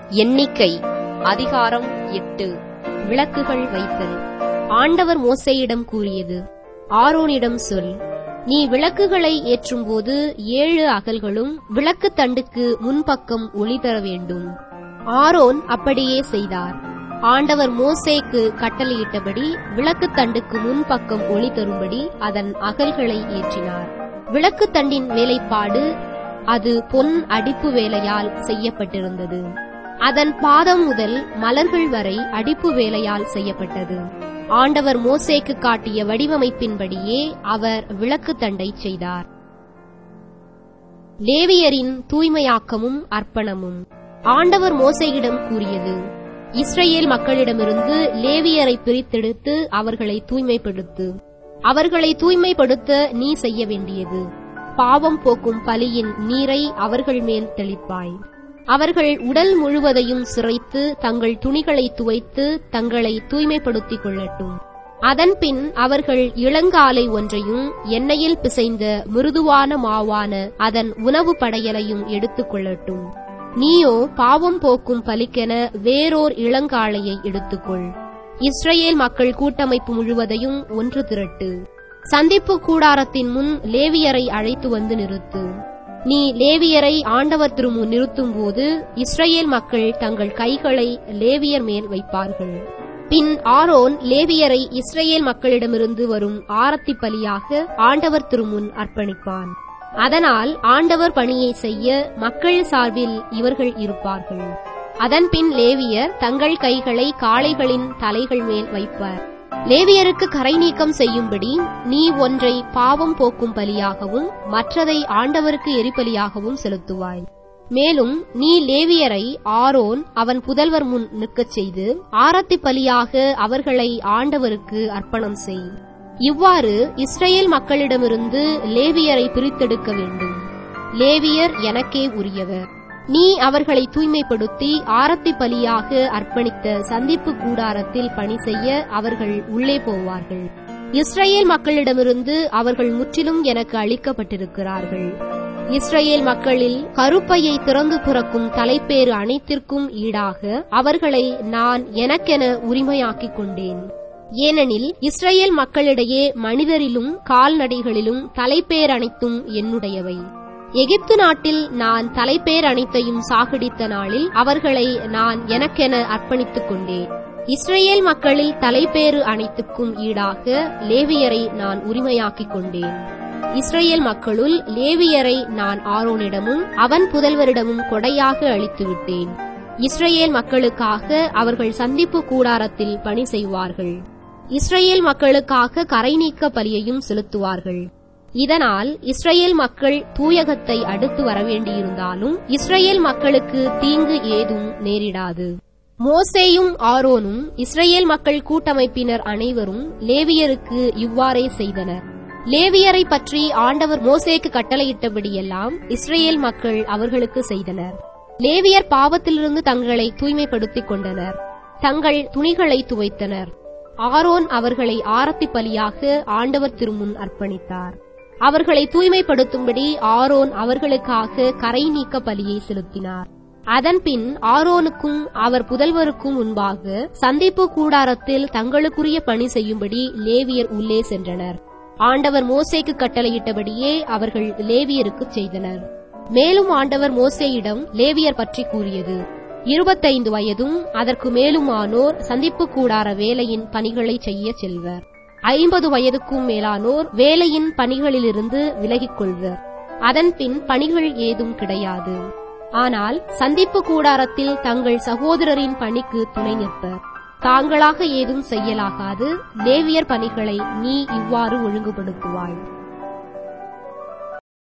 எண்ணிக்கை அதிகாரம் எட்டு விளக்குகள் வைத்தல் ஆண்டவர் மோசேயிடம் கூறியது ஆரோனிடம் சொல் நீ விளக்குகளை ஏற்றும்போது ஏழு அகல்களும் விளக்குத் தண்டுக்கு முன்பக்கம் ஒளி தர வேண்டும் ஆரோன் அப்படியே செய்தார் ஆண்டவர் மோசேக்கு கட்டளையிட்டபடி விளக்குத் தண்டுக்கு முன்பக்கம் ஒளி தரும்படி அதன் அகல்களை ஏற்றினார் விளக்குத் தண்டின் வேலைப்பாடு அது பொன் அடிப்பு வேலையால் செய்யப்பட்டிருந்தது அதன் பாதம் முதல் மலர்கள் வரை அடிப்பு வேலையால் செய்யப்பட்டது ஆண்டவர் மோசேக்கு காட்டிய வடிவமைப்பின்படியே அவர் விளக்குத் தண்டை செய்தார் லேவியரின் தூய்மையாக்கமும் அர்ப்பணமும் ஆண்டவர் மோசேயிடம் கூறியது இஸ்ரேல் மக்களிடமிருந்து லேவியரை பிரித்தெடுத்து அவர்களை தூய்மைப்படுத்து அவர்களை தூய்மைப்படுத்த நீ செய்ய வேண்டியது பாவம் போக்கும் பலியின் நீரை அவர்கள் மேல் தெளிப்பாய் அவர்கள் உடல் முழுவதையும் சிரைத்து தங்கள் துணிகளை துவைத்து தங்களை தூய்மைப்படுத்திக் கொள்ளட்டும் அதன்பின் அவர்கள் இளங்காலை ஒன்றையும் எண்ணெயில் பிசைந்த மிருதுவான மாவான அதன் உணவு படையலையும் எடுத்துக் கொள்ளட்டும் நீயோ பாவம் போக்கும் பலிக்கென வேறோர் இளங்காளையை எடுத்துக்கொள் இஸ்ரேல் மக்கள் கூட்டமைப்பு முழுவதையும் ஒன்று திரட்டு சந்திப்பு கூடாரத்தின் முன் லேவியரை அழைத்து வந்து நிறுத்து நீ லேவியரை ஆண்டவர் திருமுன் நிறுத்தும் போது இஸ்ரேல் மக்கள் தங்கள் கைகளை லேவியர் மேல் வைப்பார்கள் பின் ஆரோன் லேவியரை இஸ்ரேல் மக்களிடமிருந்து வரும் ஆரத்தி பலியாக ஆண்டவர் திருமுன் அர்ப்பணிப்பான் அதனால் ஆண்டவர் பணியை செய்ய மக்கள் சார்பில் இவர்கள் இருப்பார்கள் அதன்பின் லேவியர் தங்கள் கைகளை காளைகளின் தலைகள் மேல் வைப்பர் லேவியருக்கு கரை நீக்கம் செய்யும்படி நீ ஒன்றை பாவம் போக்கும் பலியாகவும் மற்றதை ஆண்டவருக்கு எரிபலியாகவும் செலுத்துவாய் மேலும் நீ லேவியரை ஆரோன் அவன் புதல்வர் முன் நிற்கச் செய்து ஆரத்தி பலியாக அவர்களை ஆண்டவருக்கு அர்ப்பணம் செய் இவ்வாறு இஸ்ரேல் மக்களிடமிருந்து லேவியரை பிரித்தெடுக்க வேண்டும் லேவியர் எனக்கே உரியவர் நீ அவர்களை தூய்மைப்படுத்தி ஆரத்தி பலியாக அர்ப்பணித்த சந்திப்பு கூடாரத்தில் பணி செய்ய அவர்கள் உள்ளே போவார்கள் இஸ்ரேல் மக்களிடமிருந்து அவர்கள் முற்றிலும் எனக்கு அளிக்கப்பட்டிருக்கிறார்கள் இஸ்ரேல் மக்களில் கருப்பையை திறந்து பிறக்கும் தலைப்பேறு அனைத்திற்கும் ஈடாக அவர்களை நான் எனக்கென உரிமையாக்கிக் கொண்டேன் ஏனெனில் இஸ்ரேல் மக்களிடையே மனிதரிலும் கால்நடைகளிலும் தலைப்பேர் அனைத்தும் என்னுடையவை எகிப்து நாட்டில் நான் தலைப்பேர் அனைத்தையும் சாகடித்த நாளில் அவர்களை நான் எனக்கென அர்ப்பணித்துக் கொண்டேன் இஸ்ரேல் மக்களில் தலைப்பேறு அனைத்துக்கும் ஈடாக லேவியரை நான் உரிமையாக்கிக் கொண்டேன் இஸ்ரேல் மக்களுள் லேவியரை நான் ஆரோனிடமும் அவன் புதல்வரிடமும் கொடையாக அளித்துவிட்டேன் இஸ்ரேல் மக்களுக்காக அவர்கள் சந்திப்பு கூடாரத்தில் பணி செய்வார்கள் இஸ்ரேல் மக்களுக்காக கரை நீக்க பலியையும் செலுத்துவார்கள் இதனால் இஸ்ரேல் மக்கள் தூயகத்தை அடுத்து வரவேண்டியிருந்தாலும் இஸ்ரேல் மக்களுக்கு தீங்கு ஏதும் நேரிடாது மோசேயும் ஆரோனும் இஸ்ரேல் மக்கள் கூட்டமைப்பினர் அனைவரும் லேவியருக்கு இவ்வாறே செய்தனர் லேவியரை பற்றி ஆண்டவர் மோசேக்கு கட்டளையிட்டபடியெல்லாம் இஸ்ரேல் மக்கள் அவர்களுக்கு செய்தனர் லேவியர் பாவத்திலிருந்து தங்களை தூய்மைப்படுத்திக் கொண்டனர் தங்கள் துணிகளை துவைத்தனர் ஆரோன் அவர்களை ஆரத்தி பலியாக ஆண்டவர் திருமுன் அர்ப்பணித்தார் அவர்களை தூய்மைப்படுத்தும்படி ஆரோன் அவர்களுக்காக கரை நீக்க பலியை செலுத்தினார் அதன்பின் ஆரோனுக்கும் அவர் புதல்வருக்கும் முன்பாக சந்திப்பு கூடாரத்தில் தங்களுக்குரிய பணி செய்யும்படி லேவியர் உள்ளே சென்றனர் ஆண்டவர் மோசேக்கு கட்டளையிட்டபடியே அவர்கள் லேவியருக்கு செய்தனர் மேலும் ஆண்டவர் மோசேயிடம் லேவியர் பற்றி கூறியது இருபத்தைந்து வயதும் அதற்கு மேலுமானோர் சந்திப்பு கூடார வேலையின் பணிகளை செய்ய செல்வர் ஐம்பது வயதுக்கும் மேலானோர் வேலையின் பணிகளிலிருந்து விலகிக் கொள்வர் அதன்பின் பணிகள் ஏதும் கிடையாது ஆனால் சந்திப்பு கூடாரத்தில் தங்கள் சகோதரரின் பணிக்கு துணை நிற்பர் தாங்களாக ஏதும் செய்யலாகாது லேவியர் பணிகளை நீ இவ்வாறு ஒழுங்குபடுத்துவாய்